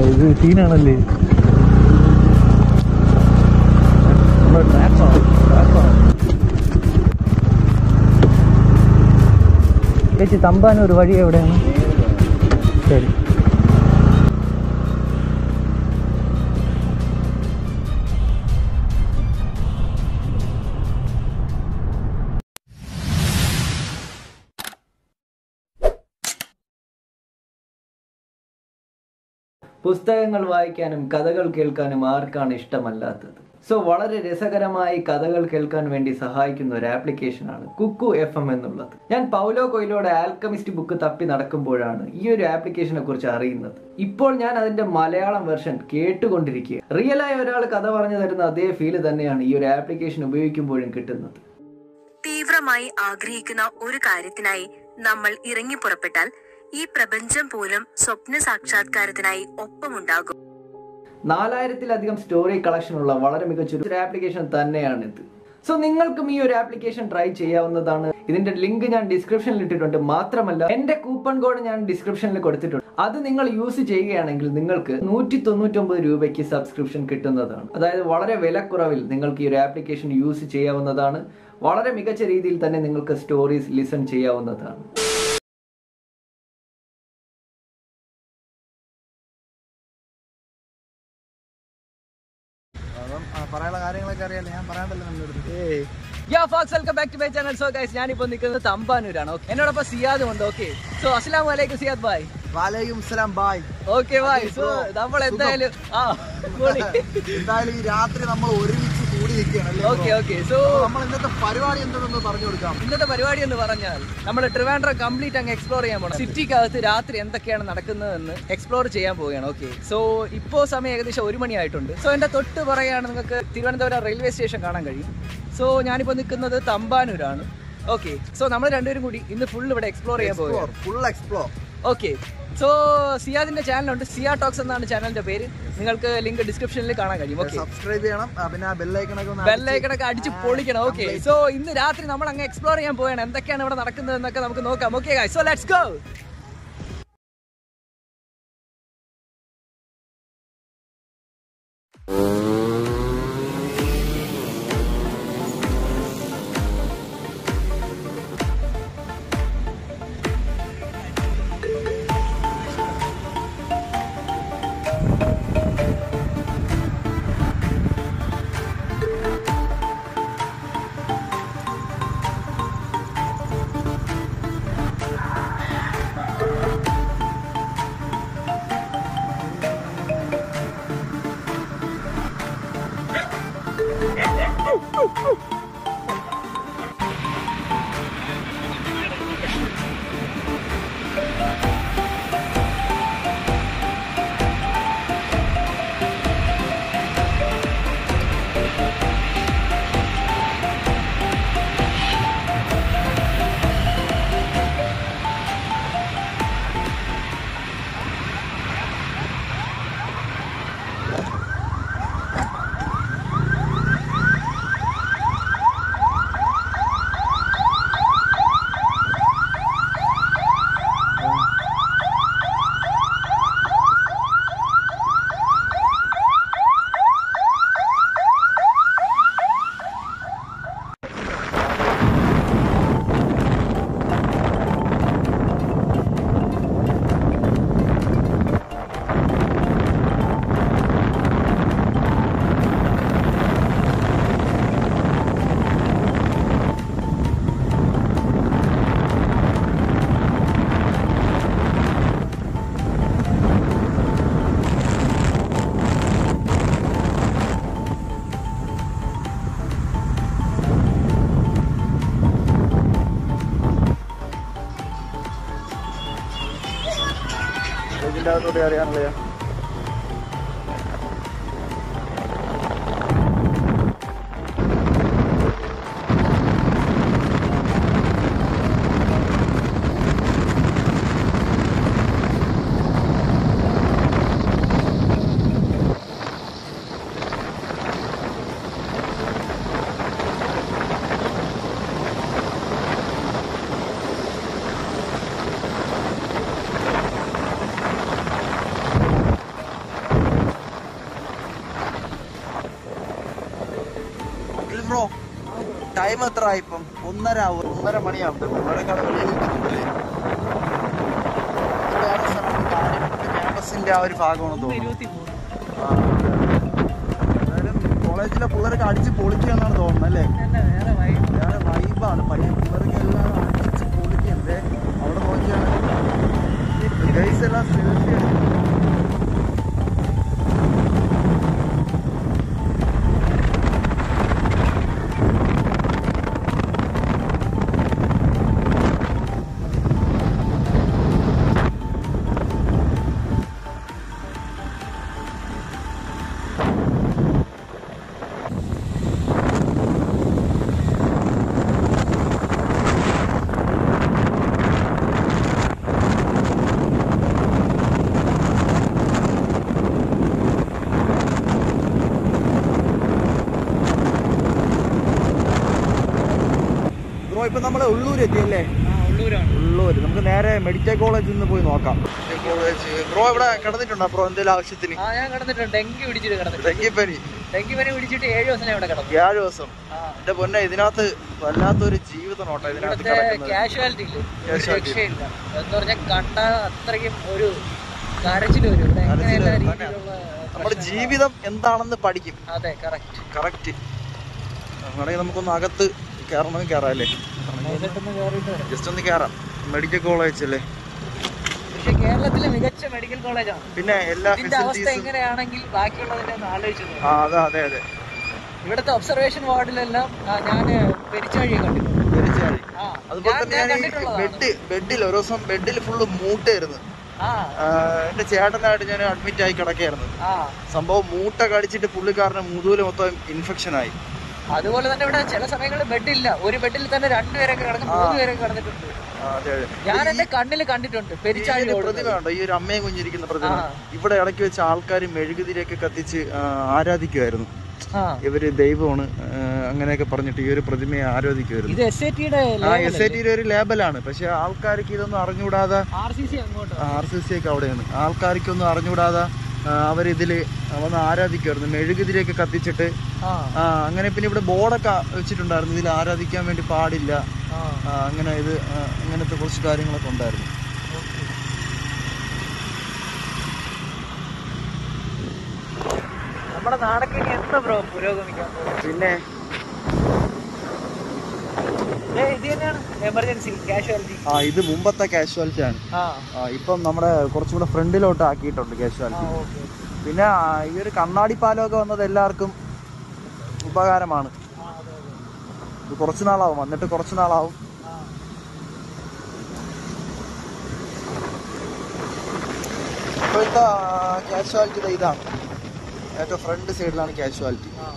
ഇത് സീനാണല്ലേ നമ്മുടെ ട്രാക്കോ ട്രാക്കോ ചേച്ചി തമ്പാനൂർ വഴി എവിടെയാണ് ശരി പുസ്തകങ്ങൾ വായിക്കാനും കഥകൾ കേൾക്കാനും ആർക്കാണ് ഇഷ്ടമല്ലാത്തത് സോ വളരെ രസകരമായി കഥകൾ കേൾക്കാൻ വേണ്ടി സഹായിക്കുന്ന ഒരു ആപ്ലിക്കേഷനാണ് കുക്കു എഫ് എം എന്നുള്ളത് ഞാൻ പൗലോ കൊയിലോടെ ആൽക്കമിസ്റ്റ് ബുക്ക് തപ്പി നടക്കുമ്പോഴാണ് ഈ ഒരു ആപ്ലിക്കേഷനെ കുറിച്ച് അറിയുന്നത് ഇപ്പോൾ ഞാൻ അതിന്റെ മലയാളം വെർഷൻ കേട്ടുകൊണ്ടിരിക്കുക റിയലായ ഒരാൾ കഥ പറഞ്ഞു തരുന്ന അതേ ഫീല് തന്നെയാണ് ഈ ഒരു ആപ്ലിക്കേഷൻ ഉപയോഗിക്കുമ്പോഴും കിട്ടുന്നത് തീവ്രമായി ആഗ്രഹിക്കുന്ന ഒരു കാര്യത്തിനായി നമ്മൾ ഇറങ്ങി പുറപ്പെട്ടാൽ ഈ പ്രപഞ്ചം പോലും സ്വപ്ന സാക്ഷാത്കാരത്തിനായി ഒപ്പമുണ്ടാകും നാലായിരത്തിലധികം സ്റ്റോറി കളക്ഷൻ ഉള്ള വളരെ മികച്ച ഒരു ആപ്ലിക്കേഷൻ തന്നെയാണിത് സോ നിങ്ങൾക്കും ഈ ഒരു ആപ്ലിക്കേഷൻ ട്രൈ ചെയ്യാവുന്നതാണ് ഇതിന്റെ ലിങ്ക് ഞാൻ ഡിസ്ക്രിപ്ഷനിൽ ഇട്ടിട്ടുണ്ട് മാത്രമല്ല എന്റെ കൂപ്പൺ കോഡ് ഞാൻ ഡിസ്ക്രിപ്ഷനിൽ കൊടുത്തിട്ടുണ്ട് അത് നിങ്ങൾ യൂസ് ചെയ്യുകയാണെങ്കിൽ നിങ്ങൾക്ക് നൂറ്റി തൊണ്ണൂറ്റൊമ്പത് രൂപയ്ക്ക് സബ്സ്ക്രിപ്ഷൻ കിട്ടുന്നതാണ് അതായത് വളരെ വിലക്കുറവിൽ നിങ്ങൾക്ക് ഈ ഒരു ആപ്ലിക്കേഷൻ യൂസ് ചെയ്യാവുന്നതാണ് വളരെ മികച്ച രീതിയിൽ തന്നെ നിങ്ങൾക്ക് സ്റ്റോറീസ് ലിസൺ ചെയ്യാവുന്നതാണ് അപ്പം പറയാനുള്ള കാര്യങ്ങളൊക്കെ അറിയാലോ ഞാൻ പറയാണ്ടല്ലോ നമ്മുടെ അടുത്ത് yeah folks welcome back to my channel so guys ഞാനിപ്പോ നിൽക്കുന്നത് തമ്പാനൂരാണ് ഓക്കെ എന്നോടൊപ്പം സിയാദും ഉണ്ട് ഓക്കെ സോ അസ്സലാം വലൈക്കും സിയാദ് ഭായ് വാലേക്കും സലാം ബായ് ഓക്കെ ഭായ് സോ bro. നമ്മൾ എന്തായാലും ആ പൊളി. എന്തായാലും ഈ രാത്രി നമ്മൾ ഒരുമിച്ച് കൂടി നിൽക്കുകയാണ് ഓക്കെ ഓക്കെ സോ നമ്മൾ ഇന്നത്തെ പരിപാടി എന്താണെന്ന് പറഞ്ഞു കൊടുക്കാം ഇന്നത്തെ പരിപാടി എന്ന് പറഞ്ഞാൽ നമ്മുടെ ട്രിവാൻഡ്രം കംപ്ലീറ്റ് അങ്ങ് എക്സ്പ്ലോർ ചെയ്യാൻ പോകണം സിറ്റിക്കകത്ത് രാത്രി എന്തൊക്കെയാണ് നടക്കുന്നതെന്ന് എക്സ്പ്ലോർ ചെയ്യാൻ പോവുകയാണ് ഓക്കെ സോ ഇപ്പോൾ സമയം ഏകദേശം ഒരു മണിയായിട്ടുണ്ട് സോ എൻ്റെ തൊട്ട് പറയുകയാണ് നിങ്ങൾക്ക് തിരുവനന്തപുരം റെയിൽവേ സ്റ്റേഷൻ കാണാൻ കഴിയും സോ ഞാനിപ്പോൾ നിൽക്കുന്നത് തമ്പാനൂരാണ് ഓക്കെ സോ നമ്മൾ രണ്ടുപേരും കൂടി ഇന്ന് ഫുൾ ഇവിടെ എക്സ്പ്ലോർ ചെയ്യാൻ പോവുകയാണ് ഫുൾ എക്സ്പ്ലോർ ഓക്കെ സോ സിയാദിന്റെ ചാനലുണ്ട് സിയാ ടോക്സ് എന്നാണ് ചാനലിന്റെ പേര് നിങ്ങൾക്ക് ലിങ്ക് ഡിസ്ക്രിപ്ഷനിൽ കാണാൻ കഴിയും ഓക്കെ സബ്സ്ക്രൈബ് ചെയ്യണം ആ, പിന്നെ ആ ബെല്ലൈക്കണൊക്കെ ഒന്ന് ബെല്ലൈക്കണൊക്കെ അടിച്ച് പൊളിക്കണം ഓക്കെ സോ ഇന്ന് രാത്രി നമ്മൾ അങ്ങ് എക്സ്പ്ലോർ ചെയ്യാൻ പോവുകയാണ് എന്തൊക്കെയാണ് ഇവിടെ നടക്കുന്നത് എന്നൊക്കെ നമുക്ക് നോക്കാം ഓക്കെ സോ ലെറ്റ്സ് ഗോ ഇതിൻ്റെ അകത്തോട്ട് അറിയാനുള്ള ടൈം എത്ര ആയി ഇപ്പം ഒന്നര ആവും ഒന്നര മണിയാവും ഒന്നരക്കാൾ വെളിയിൽ നിൽക്കുന്നുണ്ടല്ലേ ഇത് വേറെ സ്ഥലമാണ് കാഞ്ഞിരപ്പള്ളി ക്യാമ്പസിന്റെ ആ ഒരു ഭാഗമാണെന്ന് തോന്നുന്നു ആ, അതെ, അതെ. എന്തായാലും കോളേജിലെ പിള്ളേരൊക്കെ അടിച്ച് പൊളിക്കുകയെന്നാണ് തോന്നുന്നത് അല്ലേ വേറെ വൈബാണ് പയ്യ പിള്ളേർക്ക് എല്ലാം അടിച്ച് പൊളിക്കണ്ടേ അവിടെ നോക്കിയാണ് ഗൈസ് എല്ലാം സെൽഫി എടുക്കും ബ്രോ ഇപ്പൊ നമ്മള് ഉള്ളൂർ എത്തിയല്ലേ ഉള്ളൂര് നമുക്ക് നേരെ മെഡിക്കൽ കോളേജിൽ നിന്ന് പോയി നോക്കാം മെഡിക്കൽ കോളേജ് ബ്രോ ഇവിടെ കിടന്നിട്ടുണ്ടോ ബ്രോ എന്തെങ്കിലും ആവശ്യത്തിന് ആ ഞാൻ കിടന്നിട്ടുണ്ട് ഡെങ്കി പിടിച്ചിട്ട് കിടന്നിട്ടുണ്ട് ഡെങ്കിപ്പനി ഡെങ്കി പനി പിടിച്ചിട്ട് ഏഴ് ദിവസം ഞാൻ ഇവിടെ കിടന്നു ഏഴ് ദിവസം എന്റെ പൊന്നെ ഇതിനകത്ത് വല്ലാത്തൊരു ജീവിതം നോട്ടെ ഇതിനകത്ത് ഇവിടുത്തെ കിടക്കുന്നത് കാഷ്വാലിറ്റി ഇല്ല ഒരു Casualty. രക്ഷയില്ല എന്ന് പറഞ്ഞാൽ കണ്ട അത്രയ്ക്കും ഒരു കരച്ചിൽ വരും ഇവിടെ എങ്ങനെ കരച്ചില് എല്ലാ വരും. രീതിയിലുള്ള നമ്മുടെ പ്രശ്നങ്ങളാണ്. ജീവിതം എന്താണെന്ന് പഠിക്കും അതെ കറക്റ്റ് കറക്റ്റ് വേണമെങ്കിൽ നമുക്കൊന്ന് അകത്ത് കയറണമെങ്കിൽ കയറാം അല്ലേ നൈസായിട്ടൊന്ന് കയറിയിട്ട് വരാം. ജസ്റ്റ് ഒന്ന് കയറാം മെഡിക്കൽ കോളേജ് അല്ലേ പക്ഷെ കേരളത്തിലെ മികച്ച മെഡിക്കൽ കോളേജാണ് പിന്നെ എല്ലാ ഇതിന്റെ അവസ്ഥ ഫെസിലിറ്റീസും എങ്ങനെയാണെങ്കിൽ ബാക്കിയുള്ളതിനെ ഒന്ന് ആലോചിച്ചു നോക്ക്. ആ അതെ അതെ അതെ ഇവിടുത്തെ ഒബ്സർവേഷൻ വാർഡിലെല്ലാം ഞാൻ പെരിച്ചാഴിയെ കണ്ടിട്ടുണ്ട് തീർച്ചയായും ആ അതുപോലെ ഞാൻ- തന്നെ ഞാൻ ഞാൻ കണ്ടിട്ടുള്ളതാണ്. ബെഡ് ബെഡിൽ ഒരു ദിവസം ബെഡിൽ ഫുള്ള് മൂട്ടായിരുന്നു ആ എന്റെ ചേട്ടനായിട്ട് ഞാൻ അഡ്മിറ്റ് ആയി കിടക്കായിരുന്നു ആ സംഭവം മൂട്ട കടിച്ചിട്ട് പുള്ളിക്കാരന് മുതുകില് മൊത്തം ഇൻഫെക്ഷൻ ആയി അതുപോലെ തന്നെ ഇവിടെ ചില സമയങ്ങളിൽ ബെഡില്ല ഒരു ബെഡിൽ തന്നെ രണ്ടുപേരൊക്കെ കിടക്കും മൂന്ന് പേരൊക്കെ കിടന്നിട്ടുണ്ട് ആ, അതെ അതെ ഞാൻ എന്റെ കണ്ണിൽ കണ്ടിട്ടുണ്ട് പെരിച്ചാഴി ഇതിന്റെ ഓടുന്നത്. പ്രതിമ ഉണ്ടോ ഈ ഒരു അമ്മയും കുഞ്ഞിരിക്കുന്ന പ്രതിമ ആ. ഇവിടെ ഇടയ്ക്ക് വെച്ച് ആൾക്കാർ മെഴുകുതിരിയൊക്കെ കത്തിച്ച് ആ, ആരാധിക്കുമായിരുന്നു ആ ഇവര് ദൈവമാണ് ആ, അങ്ങനെയൊക്കെ പറഞ്ഞിട്ട് ഈ ഒരു പ്രതിമയെ ആരാധിക്കുമായിരുന്നു ഇത് എസ് ഐ ടിയുടെ ആ എസ് ഐ ടിയുടെ ഒരു ലേബലാണ് പക്ഷെ ആൾക്കാർക്ക് ഇതൊന്നും അറിഞ്ഞുകൂടാതെ ആർ സി സി അങ്ങോട്ട് ആർ സി സി ഒക്കെ അവിടെയാണ് ആൾക്കാർക്കൊന്നും അറിഞ്ഞുകൂടാതെ ആ, അവരിതില് വന്ന് ആരാധിക്കുമായിരുന്നു മെഴുകുതിരിയൊക്കെ കത്തിച്ചിട്ട് ആ ആ അങ്ങനെ പിന്നെ ഇവിടെ ബോർഡൊക്കെ വെച്ചിട്ടുണ്ടായിരുന്നു ഇതിൽ ആരാധിക്കാൻ വേണ്ടി പാടില്ല ആ ആ, അങ്ങനെ ഇത് ആ, അങ്ങനത്തെ കുറച്ച് കാര്യങ്ങളൊക്കെ ഉണ്ടായിരുന്നു നമ്മുടെ നാടൊക്കെ ഇനി എന്താ ബ്രോ പുരോഗമിക്കാൻ പോകുന്നത് പിന്നെ ഏ, ഇത് തന്നെയാണ് എമർജൻസി കാഷ്വാലിറ്റി ആ ഇത് മുമ്പത്തെ കാഷ്വാലിറ്റി ആണ് ആ ആ, ഇപ്പം നമ്മുടെ കുറച്ചുകൂടെ ഫ്രണ്ടിലോട്ട് ആക്കിയിട്ടുണ്ട് ആ കാഷ്വാലിറ്റി ഓക്കെ പിന്നെ ആ, ഈ ഒരു കണ്ണാടി പാലമൊക്കെ വന്നത് എല്ലാവർക്കും ഉപകാരമാണ് ആ അതെ അതെ ഇത് കുറച്ച് നാളാവും വന്നിട്ട് കുറച്ച് നാളാവും ആ ഇപ്പോഴത്തെ കാഷ്വാലിറ്റി ഇതാണ് ഏറ്റവും ഫ്രണ്ട് സൈഡിലാണ് കാഷ്വാലിറ്റി ആ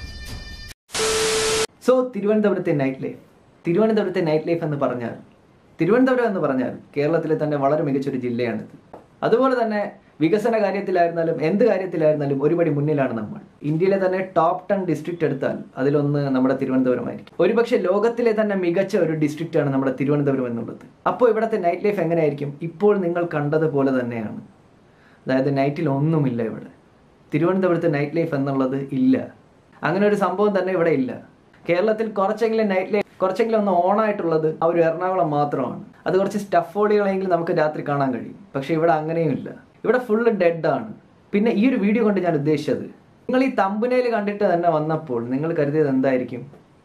സോ തിരുവനന്തപുരത്തെ നൈറ്റ് ലൈഫ് തിരുവനന്തപുരത്തെ നൈറ്റ് ലൈഫ് എന്ന് പറഞ്ഞാൽ തിരുവനന്തപുരം എന്ന് പറഞ്ഞാൽ കേരളത്തിലെ തന്നെ വളരെ മികച്ചൊരു ജില്ലയാണിത് അതുപോലെ തന്നെ വികസന കാര്യത്തിലായിരുന്നാലും എന്ത് കാര്യത്തിലായിരുന്നാലും ഒരുപടി മുന്നിലാണ് നമ്മൾ ഇന്ത്യയിലെ തന്നെ ടോപ്പ് ടെൻ ഡിസ്ട്രിക്റ്റ് എടുത്താൽ അതിലൊന്ന് നമ്മുടെ തിരുവനന്തപുരമായിരിക്കും ഒരുപക്ഷെ ലോകത്തിലെ തന്നെ മികച്ച ഒരു ഡിസ്ട്രിക്റ്റ് ആണ് നമ്മുടെ തിരുവനന്തപുരം എന്നുള്ളത് അപ്പോൾ ഇവിടുത്തെ നൈറ്റ് ലൈഫ് എങ്ങനെയായിരിക്കും ഇപ്പോൾ നിങ്ങൾ കണ്ടതുപോലെ തന്നെയാണ് അതായത് നൈറ്റിൽ ഒന്നുമില്ല ഇവിടെ തിരുവനന്തപുരത്ത് നൈറ്റ് ലൈഫ് എന്നുള്ളത് ഇല്ല അങ്ങനെ ഒരു സംഭവം തന്നെ ഇവിടെ ഇല്ല കേരളത്തിൽ കുറച്ചെങ്കിലും നൈറ്റ് ലൈഫ് കുറച്ചെങ്കിലും ഒന്ന് ഓണായിട്ടുള്ളത് ആ ഒരു എറണാകുളം മാത്രമാണ് അത് കുറച്ച് സ്റ്റഫോളികളെങ്കിലും നമുക്ക് രാത്രി കാണാൻ കഴിയും പക്ഷെ ഇവിടെ അങ്ങനെയും ഇല്ല ഇവിടെ ഫുള്ള് ഡെഡ് ആണ് പിന്നെ ഈ ഒരു വീഡിയോ കൊണ്ട് ഞാൻ ഉദ്ദേശിച്ചത് നിങ്ങൾ ഈ തമ്പുനയിൽ കണ്ടിട്ട് തന്നെ വന്നപ്പോൾ നിങ്ങൾ കരുതിയത് എന്തായിരിക്കും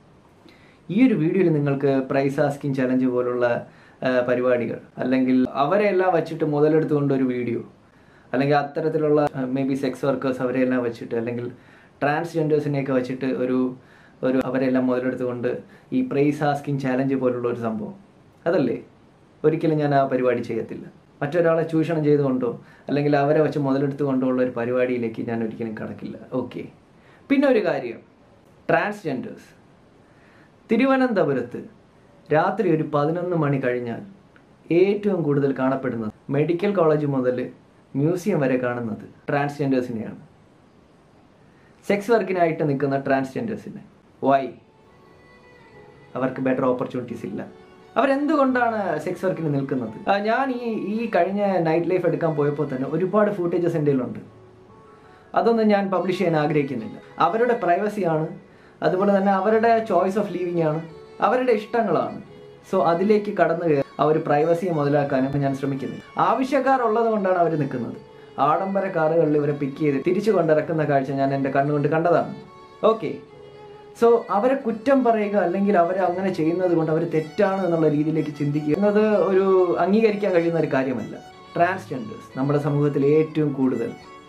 ഈ ഒരു വീഡിയോയിൽ നിങ്ങൾക്ക് പ്രൈസ് ആസ്കിങ് ചലഞ്ച് പോലുള്ള ആ, പരിപാടികൾ അല്ലെങ്കിൽ അവരെ എല്ലാം വെച്ചിട്ട് മുതലെടുത്തുകൊണ്ട് ഒരു വീഡിയോ അല്ലെങ്കിൽ അത്തരത്തിലുള്ള മേ ബി സെക്സ് വർക്കേഴ്സ് അവരെല്ലാം വെച്ചിട്ട് അല്ലെങ്കിൽ ട്രാൻസ്ജെൻഡേഴ്സിനെയൊക്കെ വെച്ചിട്ട് ഒരു ഒരു അവരെല്ലാം മുതലെടുത്തുകൊണ്ട് ഈ പ്രൈസ് ആസ്കിങ് ചാലഞ്ച് പോലുള്ള ഒരു സംഭവം അതല്ലേ ഒരിക്കലും ഞാൻ ആ പരിപാടി ചെയ്യത്തില്ല മറ്റൊരാളെ ചൂഷണം ചെയ്തുകൊണ്ടോ അല്ലെങ്കിൽ അവരെ വെച്ച് മുതലെടുത്തുകൊണ്ടോ ഉള്ള ഒരു പരിപാടിയിലേക്ക് ഞാൻ ഒരിക്കലും കടക്കില്ല ഓക്കെ പിന്നെ ഒരു കാര്യം ട്രാൻസ്ജെൻഡേഴ്സ് തിരുവനന്തപുരത്ത് രാത്രി ഒരു പതിനൊന്ന് മണി കഴിഞ്ഞാൽ ഏറ്റവും കൂടുതൽ കാണപ്പെടുന്നത് മെഡിക്കൽ കോളേജ് മുതൽ മ്യൂസിയം വരെ കാണുന്നത് ട്രാൻസ്ജെൻഡേഴ്സിനെയാണ് സെക്സ് വർക്കിനായിട്ട് നിൽക്കുന്ന ട്രാൻസ്ജെൻഡേഴ്സിനെ വൈ അവർക്ക് ബെറ്റർ ഓപ്പർച്യൂണിറ്റീസ് ഇല്ല അവരെന്തുകൊണ്ടാണ് സെക്സ് വർക്കിന് നിൽക്കുന്നത് ആ, ഞാൻ ഈ ഈ കഴിഞ്ഞ നൈറ്റ് ലൈഫ് എടുക്കാൻ പോയപ്പോൾ തന്നെ ഒരുപാട് ഫൂട്ടേജസ് എൻ്റെ കയ്യിലുണ്ട് അതൊന്നും ഞാൻ പബ്ലിഷ് ചെയ്യാൻ ആഗ്രഹിക്കുന്നില്ല അവരുടെ പ്രൈവസിയാണ് അതുപോലെ തന്നെ അവരുടെ ചോയ്സ് ഓഫ് ലീവിങ് ആണ് അവരുടെ ഇഷ്ടങ്ങളാണ് സോ അതിലേക്ക് കടന്നു കയറി ആ ഒരു പ്രൈവസിയെ മുതലാക്കാനും ഞാൻ ശ്രമിക്കുന്നില്ല ആവശ്യക്കാർ ഉള്ളത് കൊണ്ടാണ് അവർ നിൽക്കുന്നത് ആഡംബര കാറുകളിൽ ഇവരെ പിക്ക് ചെയ്ത് തിരിച്ചു കൊണ്ടിറക്കുന്ന കാഴ്ച ഞാൻ എൻ്റെ കണ്ണുകൊണ്ട് കണ്ടതാണ് ഓക്കെ സോ അവരെ കുറ്റം പറയുക അല്ലെങ്കിൽ അവരെ അങ്ങനെ ചെയ്യുന്നത് കൊണ്ട് അവർ തെറ്റാണ് എന്നുള്ള രീതിയിലേക്ക് ചിന്തിക്കുക എന്നത് ഒരു അംഗീകരിക്കാൻ കഴിയുന്ന ഒരു കാര്യമല്ല ട്രാൻസ്ജെൻഡേഴ്സ് നമ്മുടെ സമൂഹത്തിൽ ഏറ്റവും കൂടുതൽ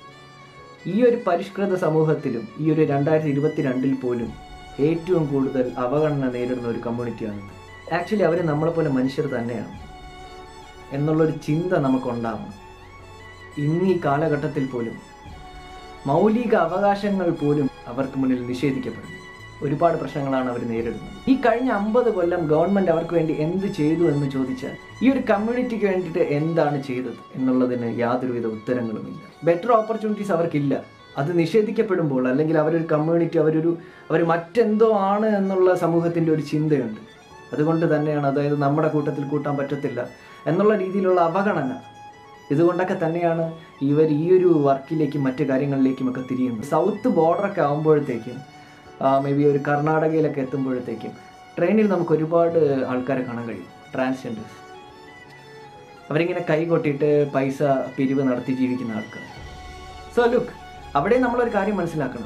ഈ ഒരു പരിഷ്കൃത സമൂഹത്തിലും ഈ ഒരു രണ്ടായിരത്തി ഇരുപത്തിരണ്ടിൽ പോലും ഏറ്റവും കൂടുതൽ അവഗണന നേരിടുന്ന ഒരു കമ്മ്യൂണിറ്റിയാണ് ആക്ച്വലി അവർ നമ്മളെപ്പോലെ മനുഷ്യർ തന്നെയാണ് എന്നുള്ളൊരു ചിന്ത നമുക്കുണ്ടാവണം ഇന്ന് ഈ കാലഘട്ടത്തിൽ പോലും മൗലിക അവകാശങ്ങൾ പോലും അവർക്ക് മുന്നിൽ നിഷേധിക്കപ്പെടുന്നു ഒരുപാട് പ്രശ്നങ്ങളാണ് അവർ നേരിടുന്നത് ഈ കഴിഞ്ഞ അമ്പത് കൊല്ലം ഗവൺമെന്റ് അവർക്ക് വേണ്ടി എന്ത് ചെയ്തു എന്ന് ചോദിച്ചാൽ ഈ ഒരു കമ്മ്യൂണിറ്റിക്ക് വേണ്ടിയിട്ട് എന്താണ് ചെയ്തത് എന്നുള്ളതിന് യാതൊരുവിധ ഉത്തരങ്ങളുമില്ല ബെറ്റർ ഓപ്പർച്യൂണിറ്റീസ് അവർക്കില്ല അത് നിഷേധിക്കപ്പെടുമ്പോൾ അല്ലെങ്കിൽ അവരൊരു കമ്മ്യൂണിറ്റി അവരൊരു അവർ മറ്റെന്തോ ആണ് എന്നുള്ള സമൂഹത്തിന്റെ ഒരു ചിന്തയുണ്ട് അതുകൊണ്ട് തന്നെയാണ് അതായത് നമ്മുടെ കൂട്ടത്തിൽ കൂട്ടാൻ പറ്റത്തില്ല എന്നുള്ള രീതിയിലുള്ള അവഗണന ഇതുകൊണ്ടൊക്കെ തന്നെയാണ് ഇവർ ഈ ഒരു വർക്കിലേക്കും മറ്റു കാര്യങ്ങളിലേക്കും ഒക്കെ തിരിയുന്നത് സൗത്ത് ബോർഡറൊക്കെ ആകുമ്പോഴത്തേക്കും മേ ബി ഒരു കർണാടകയിലൊക്കെ എത്തുമ്പോഴത്തേക്കും ട്രെയിനിൽ നമുക്ക് ഒരുപാട് ആൾക്കാരെ കാണാൻ കഴിയും ട്രാൻസ്ജെൻഡേഴ്സ് അവരിങ്ങനെ കൈ കൊട്ടിയിട്ട് പൈസ പിരിവ് നടത്തി ജീവിക്കുന്ന ആൾക്കാർ സോ ലുക്ക് അവിടെ നമ്മളൊരു കാര്യം മനസ്സിലാക്കണം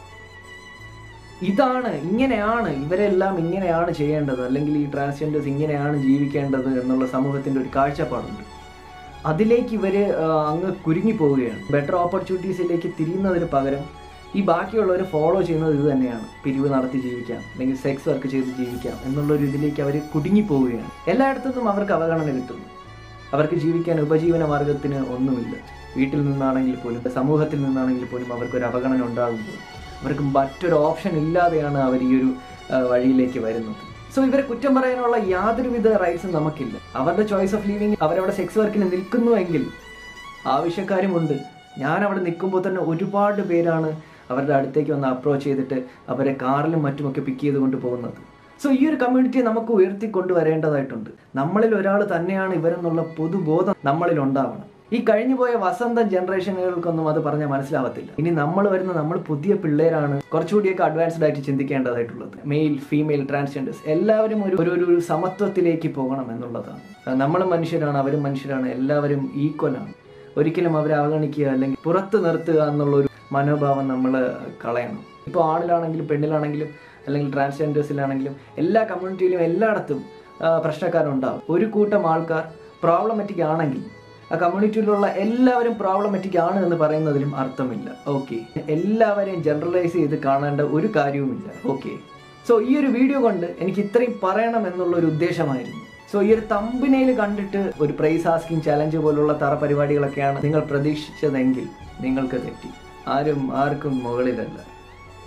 ഇതാണ് ഇങ്ങനെയാണ് ഇവരെല്ലാം ഇങ്ങനെയാണ് ചെയ്യേണ്ടത് അല്ലെങ്കിൽ ഈ ട്രാൻസ്ജെൻഡേഴ്സ് ഇങ്ങനെയാണ് ജീവിക്കേണ്ടത് എന്നുള്ള സമൂഹത്തിന്റെ ഒരു കാഴ്ചപ്പാടുണ്ട് അതിലേക്ക് ഇവര് ആ, അങ്ങ് കുരുങ്ങി പോവുകയാണ് ബെറ്റർ ഓപ്പർച്യൂണിറ്റീസിലേക്ക് തിരിയുന്നതിന് പകരം ഈ ബാക്കിയുള്ളവർ ഫോളോ ചെയ്യുന്നത് ഇത് തന്നെയാണ് പിരിവ് നടത്തി ജീവിക്കാം അല്ലെങ്കിൽ സെക്സ് വർക്ക് ചെയ്ത് ജീവിക്കാം എന്നുള്ള ഒരു ഇതിലേക്ക് അവർ കുടുങ്ങി പോവുകയാണ് എല്ലായിടത്തുനിന്നും അവർക്ക് അവഗണന കിട്ടുന്നു അവർക്ക് ജീവിക്കാൻ ഉപജീവന മാർഗത്തിന് ഒന്നുമില്ല വീട്ടിൽ നിന്നാണെങ്കിൽ പോലും സമൂഹത്തിൽ നിന്നാണെങ്കിൽ പോലും അവർക്ക് ഒരു അവഗണന ഉണ്ടാകുമ്പോൾ അവർക്ക് മറ്റൊരു ഓപ്ഷൻ ഇല്ലാതെയാണ് അവർ ഈ ഒരു ആ, വഴിയിലേക്ക് വരുന്നത് സോ ഇവരെ കുറ്റം പറയാനുള്ള യാതൊരുവിധ റൈറ്റ്സും നമുക്കില്ല അവരുടെ ചോയ്സ് ഓഫ് ലീവിങ് അവരവിടെ സെക്സ് വർക്കിന് നിൽക്കുന്നുവെങ്കിൽ ആവശ്യക്കാരുമുണ്ട് ഞാൻ അവിടെ നിൽക്കുമ്പോൾ തന്നെ ഒരുപാട് പേരാണ് അവരുടെ അടുത്തേക്ക് വന്ന് അപ്രോച്ച് ചെയ്തിട്ട് അവരെ കാറിലും മറ്റുമൊക്കെ പിക്ക് ചെയ്ത് കൊണ്ട് പോകുന്നത് സോ ഈ ഒരു കമ്മ്യൂണിറ്റിയെ നമുക്ക് ഉയർത്തി കൊണ്ടുവരേണ്ടതായിട്ടുണ്ട് നമ്മളിൽ ഒരാൾ തന്നെയാണ് ഇവരെന്നുള്ള പൊതുബോധം നമ്മളിൽ ഉണ്ടാവണം ഈ കഴിഞ്ഞു പോയ വസന്ത ജനറേഷനുകൾക്കൊന്നും അത് പറഞ്ഞാൽ മനസ്സിലാവത്തില്ല ഇനി നമ്മൾ വരുന്ന നമ്മൾ പുതിയ പിള്ളേരാണ് കുറച്ചുകൂടിയൊക്കെ അഡ്വാൻസ്ഡ് ആയിട്ട് ചിന്തിക്കേണ്ടതായിട്ടുള്ളത് മെയിൽ ഫീമെയിൽ ട്രാൻസ്ജെൻഡേഴ്സ് എല്ലാവരും ഒരു ഒരു ഒരു സമത്വത്തിലേക്ക് പോകണം എന്നുള്ളതാണ് നമ്മൾ മനുഷ്യരാണ് അവരും മനുഷ്യരാണ് എല്ലാവരും ഈക്വൽ ആണ് ഒരിക്കലും അവരെ അവഗണിക്കുക അല്ലെങ്കിൽ പുറത്ത് നിർത്തുക എന്നുള്ളൊരു മനോഭാവം നമ്മൾ കളയണം ഇപ്പോൾ ആണിലാണെങ്കിലും പെണ്ണിലാണെങ്കിലും അല്ലെങ്കിൽ ട്രാൻസ്ജെൻഡേഴ്സിലാണെങ്കിലും എല്ലാ കമ്മ്യൂണിറ്റിയിലും എല്ലായിടത്തും ആ, പ്രശ്നക്കാരുണ്ടാവും ഒരു കൂട്ടം ആൾക്കാർ പ്രോബ്ലമാറ്റിക് ആണെങ്കിൽ ആ കമ്മ്യൂണിറ്റിയിലുള്ള എല്ലാവരും പ്രോബ്ലമാറ്റിക് ആണ് എന്ന് പറയുന്നതിലും അർത്ഥമില്ല ഓക്കെ എല്ലാവരെയും ജനറലൈസ് ചെയ്ത് കാണേണ്ട ഒരു കാര്യവുമില്ല ഓക്കെ സോ ഈ ഒരു വീഡിയോ കൊണ്ട് എനിക്ക് ഇത്രയും പറയണം എന്നുള്ള ഒരു ഉദ്ദേശമായിരുന്നു സോ ഈ ഒരു തമ്പിനയിൽ കണ്ടിട്ട് ഒരു പ്രൈസ് ആസ്കിങ് ചലഞ്ച് പോലുള്ള തറ പരിപാടികളൊക്കെയാണ് നിങ്ങൾ പ്രതീക്ഷിച്ചതെങ്കിൽ നിങ്ങൾക്ക് തെറ്റി ആരും ആർക്കും മുകളിലല്ല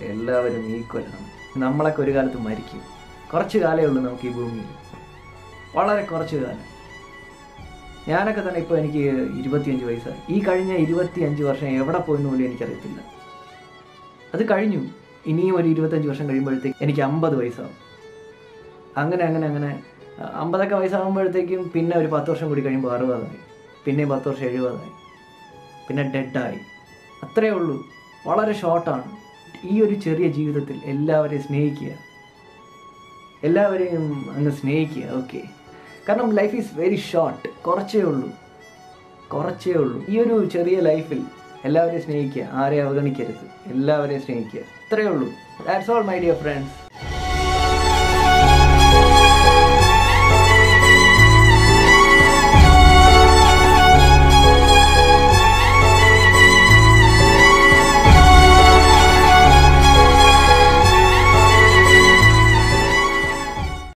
എല്ലാവരും ഈക്വലാണ് നമ്മളൊക്കെ ഒരു കാലത്ത് മരിക്കും കുറച്ച് കാലമേ ഉള്ളൂ നമുക്ക് ഈ ഭൂമിയിൽ വളരെ കുറച്ച് കാലം ഞാനൊക്കെ തന്നെ ഇപ്പോൾ എനിക്ക് ഇരുപത്തിയഞ്ച് വയസ്സായി ഈ കഴിഞ്ഞ ഇരുപത്തിയഞ്ച് വർഷം എവിടെ പോയെന്ന് പോലും എനിക്കറിയത്തില്ല അത് കഴിഞ്ഞു ഇനിയും ഒരു ഇരുപത്തഞ്ച് വർഷം കഴിയുമ്പോഴത്തേക്ക് എനിക്ക് അമ്പത് വയസ്സാവും അങ്ങനെ അങ്ങനെ അങ്ങനെ അ- അമ്പതൊക്കെ വയസ്സാകുമ്പോഴത്തേക്കും പിന്നെ ഒരു പത്ത് വർഷം കൂടി കഴിയുമ്പോൾ അറുപതായി പിന്നെ പത്ത് വർഷം എഴുപതായി പിന്നെ ഡെഡായി അത്രയേ ഉള്ളൂ വളരെ ഷോർട്ടാണ് ഈ ഒരു ചെറിയ ജീവിതത്തിൽ എല്ലാവരെയും സ്നേഹിക്കുക എല്ലാവരെയും അങ്ങ് സ്നേഹിക്കുക ഓക്കെ കാരണം ലൈഫ് ഈസ് വെരി ഷോർട്ട് കുറച്ചേ ഉള്ളൂ കുറച്ചേ ഉള്ളൂ ഈ ഒരു ചെറിയ ലൈഫിൽ എല്ലാവരെയും സ്നേഹിക്കുക ആരെയും അവഗണിക്കരുത് എല്ലാവരെയും സ്നേഹിക്കുക ഇത്രയേ ഉള്ളൂ that's all my dear friends